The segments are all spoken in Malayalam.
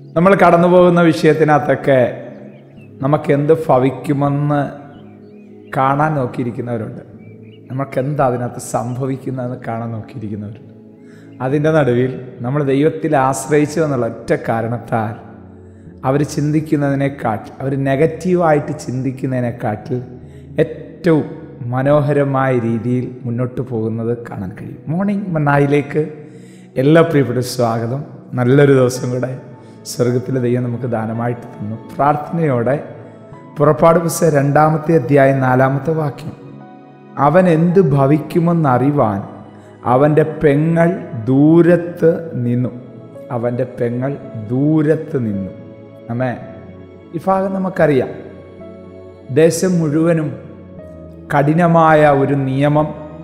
നമ്മൾ കടന്നു പോകുന്ന വിഷയത്തിനകത്തൊക്കെ നമുക്ക് എന്ത് ഭവിക്കുമെന്ന് കാണാൻ നോക്കിയിരിക്കുന്നവരുണ്ട് നമുക്ക് എന്താ അതിനകത്ത് സംഭവിക്കുന്നതെന്ന് കാണാൻ നോക്കിയിരിക്കുന്നവരുണ്ട് അതിൻ്റെ നടുവിൽ നമ്മൾ ദൈവത്തിൽ ആശ്രയിച്ചു എന്നുള്ള ഒറ്റ കാരണത്താൽ അവർ ചിന്തിക്കുന്നതിനെക്കാട്ടിൽ അവർ നെഗറ്റീവായിട്ട് ചിന്തിക്കുന്നതിനെക്കാട്ടിൽ ഏറ്റവും മനോഹരമായ രീതിയിൽ മുന്നോട്ട് പോകുന്നത് കാണാൻ കഴിയും മോർണിംഗ് മന്നായിലേക്ക് എല്ലാ പ്രിയപ്പെട്ട സ്വാഗതം നല്ലൊരു ദിവസം കൂടെ സ്വർഗത്തിലെ ദൈവം നമുക്ക് ദാനമായിട്ട് തന്നു പ്രാർത്ഥനയോടെ പുറപ്പാട് പുസ്തകം രണ്ടാമത്തെ അധ്യായം നാലാമത്തെ വാക്യം അവൻ എന്ത് ഭവിക്കുമെന്നറിവാൻ അവൻ്റെ പെങ്ങൾ ദൂരത്ത് നിന്നു അവൻ്റെ പെങ്ങൾ ദൂരത്ത് നിന്നു നമ്മെ ഈ ഭാഗം നമുക്കറിയാം ദേശം മുഴുവനും കഠിനമായ ഒരു നിയമം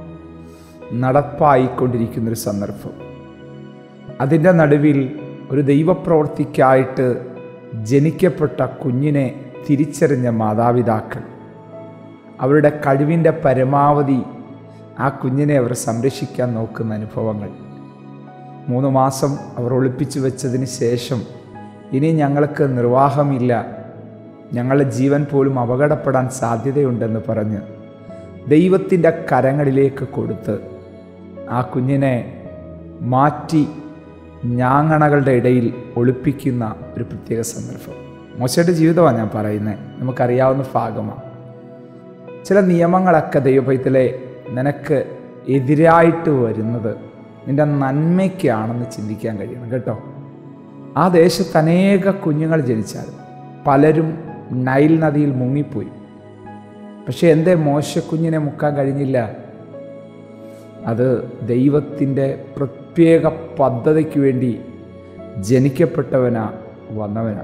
നടപ്പായിക്കൊണ്ടിരിക്കുന്നൊരു സന്ദർഭം അതിൻ്റെ നടുവിൽ ഒരു ദൈവപ്രവൃത്തിക്കായിട്ട് ജനിക്കപ്പെട്ട കുഞ്ഞിനെ തിരിച്ചറിഞ്ഞ മാതാപിതാക്കൾ അവരുടെ കഴിവിൻ്റെ പരമാവധി ആ കുഞ്ഞിനെ അവർ സംരക്ഷിക്കാൻ നോക്കുന്ന അനുഭവങ്ങൾ മൂന്ന് മാസം അവർ ഒളിപ്പിച്ചു വെച്ചതിന് ശേഷം ഇനി ഞങ്ങൾക്ക് നിർവാഹമില്ല ഞങ്ങളുടെ ജീവൻ പോലും അപകടപ്പെടാൻ സാധ്യതയുണ്ടെന്ന് പറഞ്ഞ് ദൈവത്തിൻ്റെ കരങ്ങളിലേക്ക് കൊടുത്ത് ആ കുഞ്ഞിനെ മാറ്റി ഞാങ്ങണകളുടെ ഇടയിൽ ഒളിപ്പിക്കുന്ന ഒരു പ്രത്യേക സന്ദർഭം മോശയുടെ ജീവിതമാണ് ഞാൻ പറയുന്നത് നമുക്കറിയാവുന്ന ഭാഗമാണ് ചില നിയമങ്ങളൊക്കെ ദൈവഭയത്തിലെ നിനക്ക് എതിരായിട്ട് വരുന്നത് നിന്റെ നന്മയ്ക്കാണെന്ന് ചിന്തിക്കാൻ കഴിയണം കേട്ടോ ആ ദേശത്ത് അനേക കുഞ്ഞുങ്ങൾ ജനിച്ചാൽ പലരും നൈൽ നദിയിൽ മുങ്ങിപ്പോയി പക്ഷെ എന്തേ മോശക്കുഞ്ഞിനെ മുക്കാൻ കഴിഞ്ഞില്ല അത് ദൈവത്തിൻ്റെ പ്രത്യേക പദ്ധതിക്ക് വേണ്ടി ജനിക്കപ്പെട്ടവനാ വന്നവനാ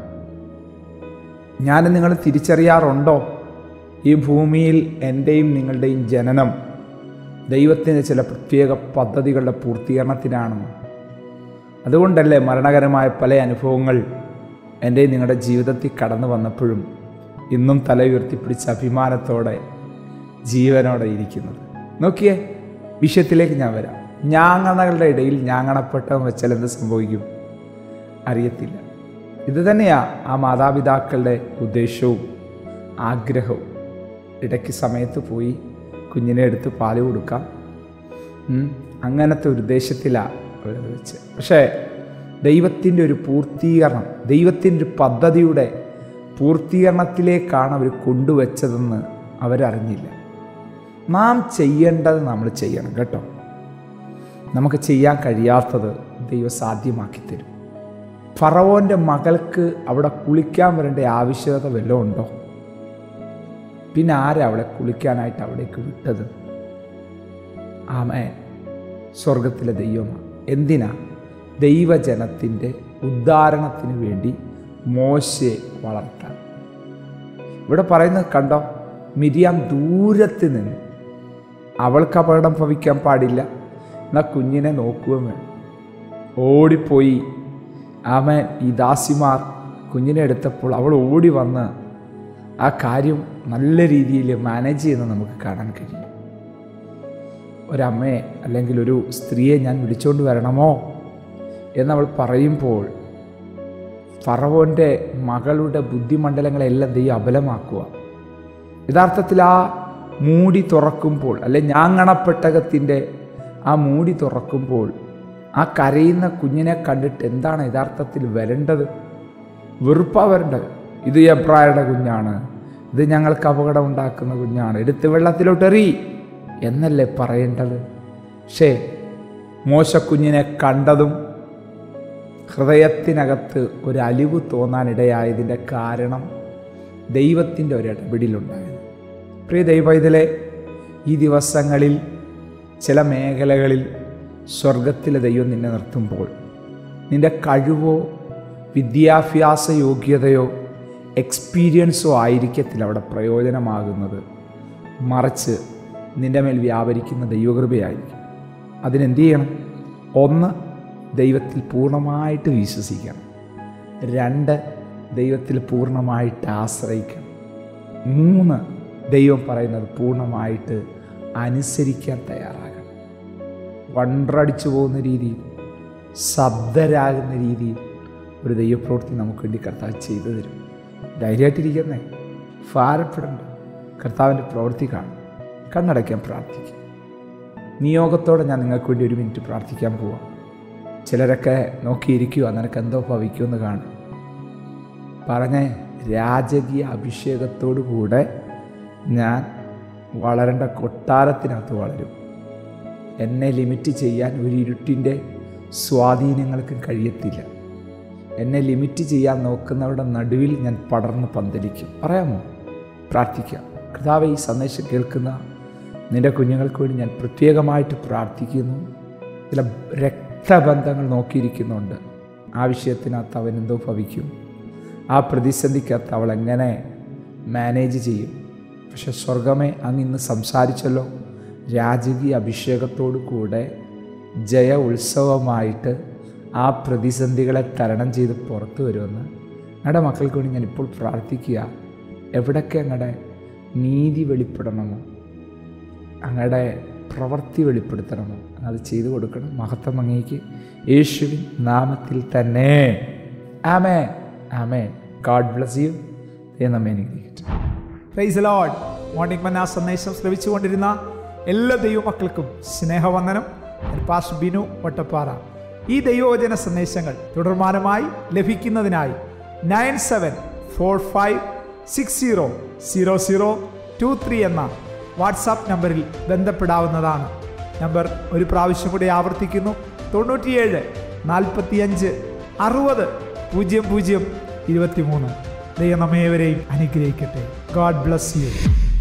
ഞാൻ നിങ്ങൾ തിരിച്ചറിയാറുണ്ടോ ഈ ഭൂമിയിൽ എൻ്റെയും നിങ്ങളുടെയും ജനനം ദൈവത്തിൻ്റെ ചില പ്രത്യേക പദ്ധതികളുടെ പൂർത്തീകരണത്തിനാണെന്ന് അതുകൊണ്ടല്ലേ മരണകരമായ പല അനുഭവങ്ങൾ എൻ്റെ നിങ്ങളുടെ ജീവിതത്തിൽ കടന്നു വന്നപ്പോഴും ഇന്നും തല ഉയർത്തിപ്പിടിച്ച അഭിമാനത്തോടെ ജീവനോടെ ഇരിക്കുന്നത് നോക്കിയേ വിഷയത്തിലേക്ക് ഞാൻ വരാം ഞാങ്ങണകളുടെ ഇടയിൽ ഞാങ്ങണപ്പെട്ടവൻ വെച്ചാൽ എന്ത് സംഭവിക്കും അറിയത്തില്ല ഇത് തന്നെയാ ആ മാതാപിതാക്കളുടെ ഉദ്ദേശവും ആഗ്രഹവും ഇടയ്ക്ക് സമയത്ത് പോയി കുഞ്ഞിനെ എടുത്ത് പാല് കൊടുക്കാം ഉം, അങ്ങനത്തെ ഒരു ഉദ്ദേശത്തിലാണ് അവരത് വെച്ച് പക്ഷേ ദൈവത്തിൻ്റെ ഒരു പൂർത്തീകരണം ദൈവത്തിൻ്റെ ഒരു പദ്ധതിയുടെ പൂർത്തീകരണത്തിലേക്കാണ് അവർ കൊണ്ടുവച്ചതെന്ന് അവരറിഞ്ഞില്ല നാം ചെയ്യേണ്ടത് നമ്മൾ ചെയ്യണം കേട്ടോ നമുക്ക് ചെയ്യാൻ കഴിയാത്തത് ദൈവം സാധ്യമാക്കി തരും ഫറവോൻ്റെ മകൾക്ക് അവിടെ കുളിക്കാൻ വരേണ്ട ആവശ്യകത വല്ലതും ഉണ്ടോ പിന്നെ ആരാ അവളെ കുളിക്കാനായിട്ട് അവിടേക്ക് വിട്ടത് ആമേ സ്വർഗത്തിലെ ദൈവമാണ് എന്തിനാ ദൈവജനത്തിൻ്റെ ഉദ്ധാരണത്തിന് വേണ്ടി മോശയെ വളർത്താൻ ഇവിടെ പറയുന്നത് കണ്ടോ മിരിയാം ദൂരത്ത് നിന്ന് അവൾക്ക് അപകടം ഭവിക്കാൻ പാടില്ല എന്നാൽ കുഞ്ഞിനെ നോക്കുകയും വേണം ഓടിപ്പോയി ആമൻ ഈ ദാസിമാർ കുഞ്ഞിനെ എടുത്തപ്പോൾ അവൾ ഓടി വന്ന് ആ കാര്യം നല്ല രീതിയിൽ മാനേജ് ചെയ്യുന്നത് നമുക്ക് കാണാൻ കഴിയും ഒരമ്മയെ അല്ലെങ്കിൽ ഒരു സ്ത്രീയെ ഞാൻ വിളിച്ചുകൊണ്ട് വരണമോ എന്നവൾ പറയുമ്പോൾ ഫറവോൻ്റെ മകളുടെ ബുദ്ധിമണ്ഡലങ്ങളെല്ലാം ദൈവം അബലമാക്കുക യഥാർത്ഥത്തിൽ ആ മൂടി തുറക്കുമ്പോൾ അല്ലെ ഞാങ്ങണപ്പെട്ടകത്തിൻ്റെ ആ മൂടി തുറക്കുമ്പോൾ ആ കരയുന്ന കുഞ്ഞിനെ കണ്ടിട്ട് എന്താണ് യഥാർത്ഥത്തിൽ വരേണ്ടത് വെറുപ്പാ വരേണ്ടത് ഇത് എബ്രായരുടെ കുഞ്ഞാണ് ഇത് ഞങ്ങൾക്ക് അപകടം ഉണ്ടാക്കുന്ന കുഞ്ഞാണ് എടുത്ത് വെള്ളത്തിലോട്ടെറി എന്നല്ലേ പറയേണ്ടത് പക്ഷേ മോശക്കുഞ്ഞിനെ കണ്ടതും ഹൃദയത്തിനകത്ത് ഒരു അലിവ് തോന്നാനിടയായതിൻ്റെ കാരണം ദൈവത്തിൻ്റെ ഒരു ഇടപെടലുണ്ടായിരുന്നു പ്രിയ ദൈവത്തിലെ ഈ ദിവസങ്ങളിൽ ചില മേഖലകളിൽ സ്വർഗത്തിലെ ദൈവം നിന്നെ നിർത്തുമ്പോൾ നിന്റെ കഴിവോ വിദ്യാഭ്യാസ യോഗ്യതയോ എക്സ്പീരിയൻസോ ആയിരിക്കത്തില്ല അവിടെ പ്രയോജനമാകുന്നത് മറിച്ച് നിന്റെ മേൽ വ്യാപരിക്കുന്ന ദൈവകൃപയായിരിക്കും അതിനെന്ത് ചെയ്യണം ഒന്ന് ദൈവത്തിൽ പൂർണ്ണമായിട്ട് വിശ്വസിക്കണം രണ്ട് ദൈവത്തിൽ പൂർണ്ണമായിട്ട് ആശ്രയിക്കണം മൂന്ന് ദൈവം പറയുന്നത് പൂർണ്ണമായിട്ട് അനുസരിക്കാൻ തയ്യാറാകണം വണ്ടടിച്ചു പോകുന്ന രീതിയിൽ ശബ്ദരാകുന്ന രീതിയിൽ ഒരു ദൈവപ്രവൃത്തി നമുക്ക് വേണ്ടി കർത്താവ് ചെയ്തു തരും ധൈര്യമായിട്ടിരിക്കുന്നേ ഭാരപ്പെടണ്ട കർത്താവിൻ്റെ പ്രവൃത്തി കാണും കണ്ണടയ്ക്കാൻ പ്രാർത്ഥിക്കും നിയോഗത്തോടെ ഞാൻ നിങ്ങൾക്ക് വേണ്ടി ഒരു മിനിറ്റ് പ്രാർത്ഥിക്കാൻ പോവാം ചിലരൊക്കെ നോക്കിയിരിക്കുക നിനക്ക് എന്തോ ഭവിക്കുമെന്ന് കാണും പറഞ്ഞേ രാജകീയ അഭിഷേകത്തോടു കൂടെ ഞാൻ വളരേണ്ട കൊട്ടാരത്തിനകത്ത് വളരും എന്നെ ലിമിറ്റ് ചെയ്യാൻ ഒരു ഇരുട്ടിൻ്റെ സ്വാധീനങ്ങൾക്കും കഴിയത്തില്ല എന്നെ ലിമിറ്റ് ചെയ്യാൻ നോക്കുന്നവരുടെ നടുവിൽ ഞാൻ പടർന്ന് പന്തലിക്കും പറയാമോ പ്രാർത്ഥിക്കാം കർത്താവ് ഈ സന്ദേശം കേൾക്കുന്ന നിൻ്റെ കുഞ്ഞുങ്ങൾക്ക് വേണ്ടി ഞാൻ പ്രത്യേകമായിട്ട് പ്രാർത്ഥിക്കുന്നു ചില രക്തബന്ധങ്ങൾ നോക്കിയിരിക്കുന്നുണ്ട് ആ വിഷയത്തിനകത്ത് അവൻ എന്തോ ഭവിക്കും ആ പ്രതിസന്ധിക്കകത്ത് അവൾ എങ്ങനെ മാനേജ് ചെയ്യും പക്ഷെ സ്വർഗമേ അങ്ങ് ഇന്ന് സംസാരിച്ചല്ലോ രാജകീയ അഭിഷേകത്തോടു കൂടെ ജയ ഉത്സവമായിട്ട് ആ പ്രതിസന്ധികളെ തരണം ചെയ്ത് പുറത്തു വരുമെന്ന് ഞങ്ങളുടെ മക്കൾക്ക് വേണ്ടി ഞാനിപ്പോൾ പ്രാർത്ഥിക്കുക എവിടൊക്കെ ഞങ്ങളുടെ നീതി വെളിപ്പെടണമോ അങ്ങയുടെ പ്രവൃത്തി വെളിപ്പെടുത്തണമോ അത് ചെയ്തു കൊടുക്കണം മഹത്വം അങ്ങേക്ക് യേശുവിൻ നാമത്തിൽ തന്നെ ആമേ ആമേ ഗാഡ് ബ്ലസ് യു നമ്മെ അനുഗ്രഹിക്കട്ടെ പ്രൈസ് ലോഡ് മോർണിംഗ് മന്ന സന്ദേശം ശ്രവിച്ചുകൊണ്ടിരുന്ന എല്ലാ ദൈവമക്കൾക്കും സ്നേഹവന്ദനം ഞാൻ പാസ് ബിനു വട്ടപ്പാറ ഈ ദൈവവചന സന്ദേശങ്ങൾ തുടർമാനമായി ലഭിക്കുന്നതിനായി nine seven four five six zero zero zero two three എന്ന വാട്സാപ്പ് നമ്പറിൽ ബന്ധപ്പെടാവുന്നതാണ് നമ്പർ ഒരു പ്രാവശ്യം കൂടി ആവർത്തിക്കുന്നു തൊണ്ണൂറ്റിയേഴ് നാൽപ്പത്തിയഞ്ച് അറുപത് പൂജ്യം പൂജ്യം ഇരുപത്തിമൂന്ന് ദൈവം നമ്മേവരെയും അനുഗ്രഹിക്കട്ടെ ഗോഡ് ബ്ലസ് യു